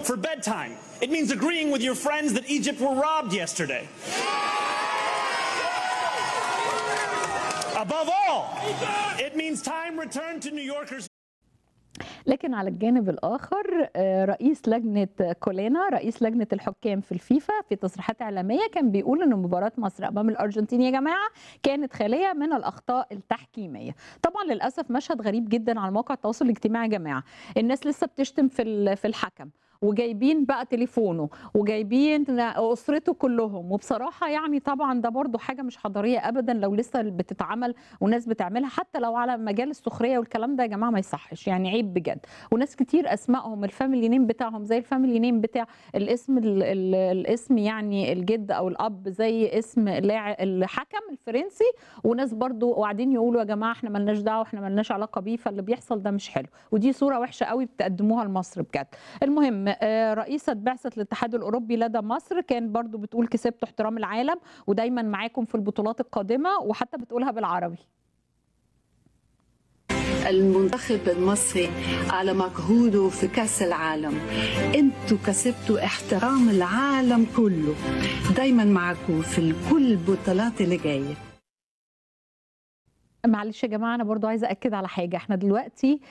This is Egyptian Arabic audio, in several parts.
for bedtime. It means agreeing with your friends that Egypt were robbed yesterday. Above all, it means time returned to New Yorkers. لكن على الجانب الآخر آه، رئيس لجنة كولينا رئيس لجنة الحكام في الفيفا في تصريحات إعلامية كان بيقول إن مباراة مصر أمام الأرجنتين يا جماعة كانت خالية من الأخطاء التحكيمية طبعا للأسف مشهد غريب جدا على مواقع التواصل الاجتماعي يا جماعة الناس لسه بتشتم في ال- في الحكم وجايبين بقى تليفونه وجايبين اسرته كلهم وبصراحه يعني طبعا ده برضو حاجه مش حضاريه ابدا لو لسه بتتعمل وناس بتعملها حتى لو على مجال السخريه والكلام ده يا جماعه ما يصحش يعني عيب بجد وناس كتير اسمائهم الفاميلي نيم بتاعهم زي الفاميلي نيم بتاع الاسم ال ال الاسم يعني الجد او الاب زي اسم لاعب الحكم الفرنسي وناس برضو قاعدين يقولوا يا جماعه احنا ملناش دعوه احنا ملناش علاقه بيه فاللي بيحصل ده مش حلو ودي صوره وحشه قوي بتقدموها لمصر بجد المهم آه، رئيسة بعثة الاتحاد الأوروبي لدى مصر كان برضو بتقول كسبتوا احترام العالم ودايما معاكم في البطولات القادمة وحتى بتقولها بالعربي المنتخب المصري على مجهوده في كأس العالم انتوا كسبتوا احترام العالم كله دايما معكم في كل البطولات اللي جايه معلش يا جماعة أنا برضو عايزة أكد على حاجة احنا دلوقتي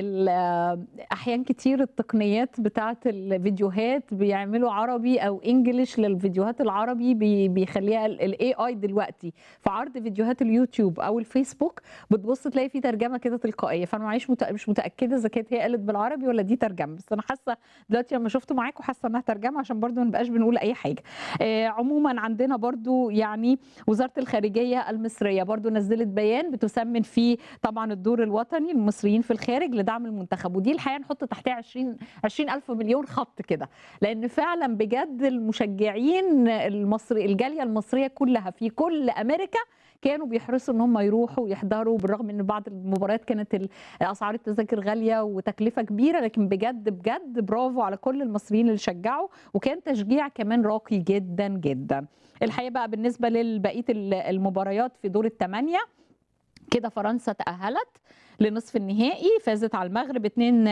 ال- أحيان كتير التقنيات بتاعة الفيديوهات بيعملوا عربي أو إنجليش للفيديوهات العربي بي- بيخليها الاي اي دلوقتي في عرض فيديوهات اليوتيوب أو الفيسبوك بتبص تلاقي في ترجمة كده تلقائية فأنا معيش مت- مش متأكدة إذا كانت هي قالت بالعربي ولا دي ترجمة بس أنا حاسة دلوقتي لما شفته معاكم حاسة إنها ترجمة عشان برضو ما نبقاش بنقول أي حاجة آه، عموما عندنا برضو يعني وزارة الخارجية المصرية برضو نزلت بيان بتسمن فيه طبعا الدور الوطني للمصريين في الخارج لدعم المنتخب ودي الحقيقة نحط تحتها 20 20 ألف مليون خط كده لأن فعلا بجد المشجعين المصري الجالية المصرية كلها في كل أمريكا كانوا بيحرصوا ان هم يروحوا ويحضروا بالرغم ان بعض المباريات كانت ال- اسعار التذاكر غاليه وتكلفه كبيره لكن بجد بجد برافو على كل المصريين اللي شجعوا وكان تشجيع كمان راقي جدا جدا الحقيقه بقى بالنسبه لبقيه ال- المباريات في دور الثمانيه كده فرنسا تأهلت لنصف النهائي فازت على المغرب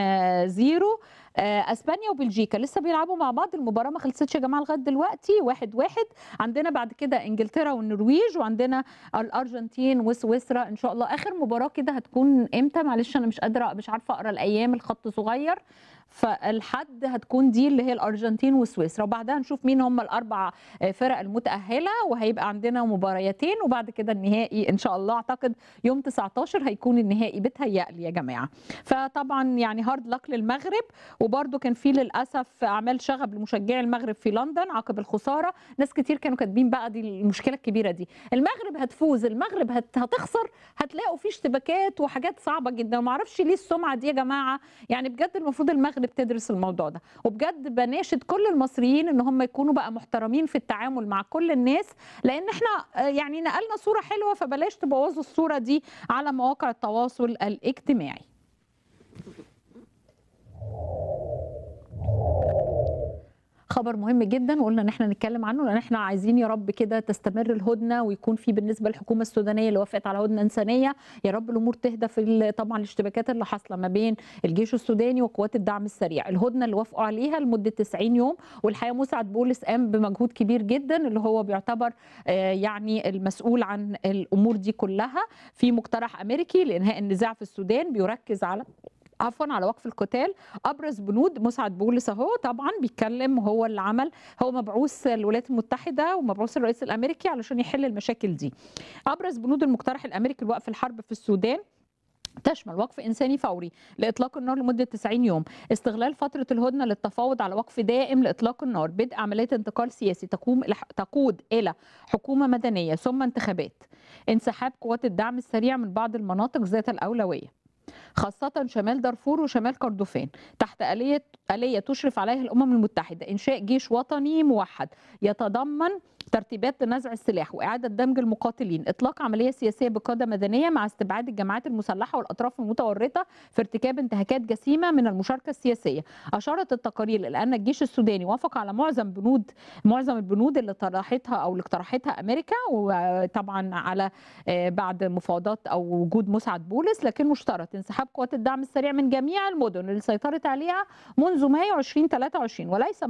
2-0 آه، اسبانيا وبلجيكا لسه بيلعبوا مع بعض المباراه ما خلصتش يا جماعه لغايه دلوقتي واحد واحد عندنا بعد كده انجلترا والنرويج وعندنا الارجنتين وسويسرا ان شاء الله اخر مباراه كده هتكون امتى معلش انا مش قادره مش عارفه اقرا الايام الخط صغير فالحد هتكون دي اللي هي الارجنتين وسويسرا وبعدها نشوف مين هم الاربع آه، فرق المتاهله وهيبقى عندنا مباريتين وبعد كده النهائي ان شاء الله اعتقد يوم 19 هيكون النهائي بتهيألي يا جماعه فطبعا يعني هارد لك للمغرب وبرده كان في للاسف اعمال شغب لمشجعي المغرب في لندن عقب الخساره ناس كتير كانوا كاتبين بقى دي المشكله الكبيره دي المغرب هتفوز المغرب هت... هتخسر هتلاقوا في اشتباكات وحاجات صعبه جدا وما اعرفش ليه السمعه دي يا جماعه يعني بجد المفروض المغرب تدرس الموضوع ده وبجد بناشد كل المصريين ان هم يكونوا بقى محترمين في التعامل مع كل الناس لان احنا آه، يعني نقلنا صوره حلوه فبلاش تبوظوا الصوره دي على مواقع التواصل الاجتماعي خبر مهم جدا وقلنا ان احنا نتكلم عنه لان احنا عايزين يا رب كده تستمر الهدنه ويكون في بالنسبه للحكومه السودانيه اللي وافقت على هدنه انسانيه يا رب الامور تهدى في ال- طبعا الاشتباكات اللي حاصله ما بين الجيش السوداني وقوات الدعم السريع الهدنه اللي وافقوا عليها لمده 90 يوم والحقيقه مسعد بولس قام بمجهود كبير جدا اللي هو بيعتبر آه، يعني المسؤول عن الامور دي كلها في مقترح امريكي لانهاء النزاع في السودان بيركز على عفوا على وقف القتال ابرز بنود مسعد بولس اهو طبعا بيتكلم هو اللي عمل هو مبعوث الولايات المتحده ومبعوث الرئيس الامريكي علشان يحل المشاكل دي ابرز بنود المقترح الامريكي لوقف الحرب في السودان تشمل وقف انساني فوري لاطلاق النار لمده 90 يوم، استغلال فتره الهدنه للتفاوض على وقف دائم لاطلاق النار، بدء عمليه انتقال سياسي تقوم إلى- تقود الى حكومه مدنيه ثم انتخابات، انسحاب قوات الدعم السريع من بعض المناطق ذات الاولويه. خاصة شمال دارفور وشمال كردفان تحت آلية آلية تشرف عليها الأمم المتحدة إنشاء جيش وطني موحد يتضمن ترتيبات لنزع السلاح وإعادة دمج المقاتلين إطلاق عملية سياسية بقادة مدنية مع استبعاد الجماعات المسلحة والأطراف المتورطة في ارتكاب انتهاكات جسيمة من المشاركة السياسية أشارت التقارير إلى أن الجيش السوداني وافق على معظم بنود معظم البنود اللي طرحتها أو اللي اقترحتها أمريكا وطبعا على آه، بعد مفاوضات أو وجود مسعد بولس لكن مشترط انسحاب انسحاب قوات الدعم السريع من جميع المدن اللي سيطرت عليها منذ مايو 2023 وليس